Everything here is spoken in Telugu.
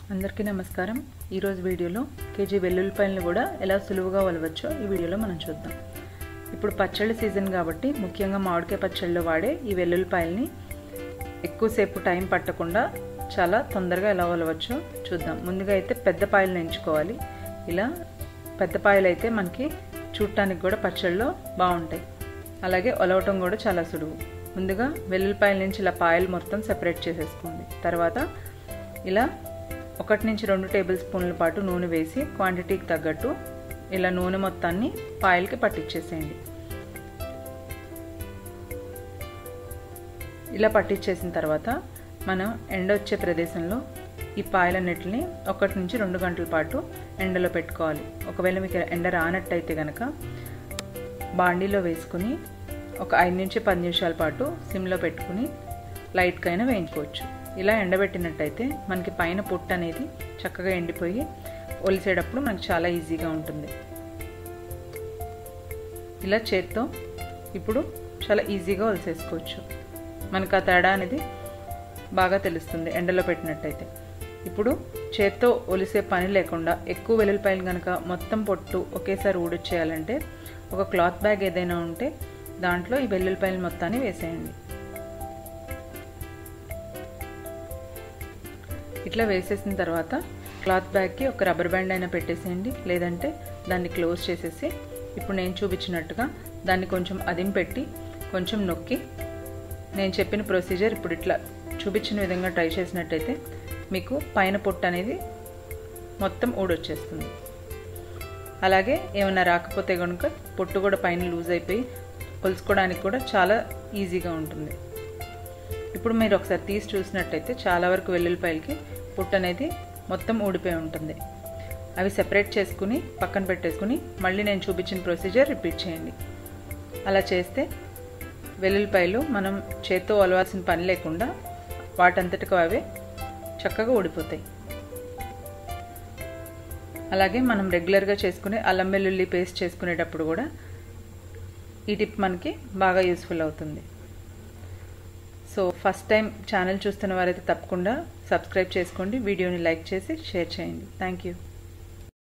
అందరికీ నమస్కారం ఈరోజు వీడియోలో కేజీ వెల్లుల్లిపాయలను కూడా ఎలా సులువుగా వలవచ్చో ఈ వీడియోలో మనం చూద్దాం ఇప్పుడు పచ్చళ్ళ సీజన్ కాబట్టి ముఖ్యంగా మామిడికాయ పచ్చళ్ళలో వాడే ఈ వెల్లుల్లిపాయల్ని ఎక్కువసేపు టైం పట్టకుండా చాలా తొందరగా ఎలా వలవచ్చో చూద్దాం ముందుగా అయితే పెద్ద పాయలను ఎంచుకోవాలి ఇలా పెద్ద పాయలు అయితే మనకి చూడటానికి కూడా పచ్చళ్ళలో బాగుంటాయి అలాగే ఒలవటం కూడా చాలా సులువు ముందుగా వెల్లుల్లిపాయల నుంచి ఇలా పాయలు మొత్తం సెపరేట్ చేసేసుకోండి తర్వాత ఇలా ఒకటి నుంచి రెండు టేబుల్ స్పూన్ల పాటు నూనె వేసి క్వాంటిటీకి తగ్గట్టు ఇలా నూనె మొత్తాన్ని పాయలకి పట్టించేసేయండి ఇలా పట్టించేసిన తర్వాత మనం ఎండ వచ్చే ప్రదేశంలో ఈ పాయలన్నిటిని ఒకటి నుంచి రెండు గంటల పాటు ఎండలో పెట్టుకోవాలి ఒకవేళ మీకు ఎండ రానట్టయితే కనుక బాండీలో వేసుకుని ఒక ఐదు నుంచి పది నిమిషాల పాటు సిమ్లో పెట్టుకుని లైట్గా అయినా వేయించుకోవచ్చు ఇలా ఎండబెట్టినట్టయితే మనకి పైన పొట్టు అనేది చక్కగా ఎండిపోయి ఒలిసేటప్పుడు మనకు చాలా ఈజీగా ఉంటుంది ఇలా చేత్తో ఇప్పుడు చాలా ఈజీగా ఒలిసేసుకోవచ్చు మనకు ఆ తేడా అనేది బాగా తెలుస్తుంది ఎండలో పెట్టినట్టయితే ఇప్పుడు చేత్తో ఒలిసే పని లేకుండా ఎక్కువ వెల్లుల్లిపాయలు కనుక మొత్తం పొట్టు ఒకేసారి ఊడొచ్చేయాలంటే ఒక క్లాత్ బ్యాగ్ ఏదైనా ఉంటే దాంట్లో ఈ వెల్లుల్లిపాయలు మొత్తాన్ని వేసేయండి ఇట్లా వేసేసిన తర్వాత క్లాత్ బ్యాగ్కి ఒక రబ్బర్ బ్యాండ్ అయినా పెట్టేసేయండి లేదంటే దాన్ని క్లోజ్ చేసేసి ఇప్పుడు నేను చూపించినట్టుగా దాన్ని కొంచెం అదిం పెట్టి కొంచెం నొక్కి నేను చెప్పిన ప్రొసీజర్ ఇప్పుడు ఇట్లా చూపించిన విధంగా ట్రై చేసినట్టయితే మీకు పైన పొట్టు అనేది మొత్తం ఊడొచ్చేస్తుంది అలాగే ఏమైనా రాకపోతే కనుక పొట్టు కూడా పైన లూజ్ అయిపోయి కొలుసుకోవడానికి కూడా చాలా ఈజీగా ఉంటుంది ఇప్పుడు మీరు ఒకసారి తీసి చూసినట్టయితే చాలా వరకు వెల్లుల్లిపాయలకి పుట్టు అనేది మొత్తం ఊడిపోయి ఉంటుంది అవి సెపరేట్ చేసుకుని పక్కన పెట్టేసుకుని మళ్ళీ నేను చూపించిన ప్రొసీజర్ రిపీట్ చేయండి అలా చేస్తే వెల్లుల్లిపాయలు మనం చేత్తో ఒలవాల్సిన పని లేకుండా వాటంతటికి అవే చక్కగా ఊడిపోతాయి అలాగే మనం రెగ్యులర్గా చేసుకునే అల్లం వెల్లుల్లి పేస్ట్ చేసుకునేటప్పుడు కూడా ఈ టిప్ మనకి బాగా యూస్ఫుల్ అవుతుంది సో ఫస్ట్ టైం ఛానల్ చూస్తున్న వారైతే తప్పకుండా సబ్స్క్రైబ్ చేసుకోండి వీడియోని లైక్ చేసి షేర్ చేయండి థ్యాంక్ యూ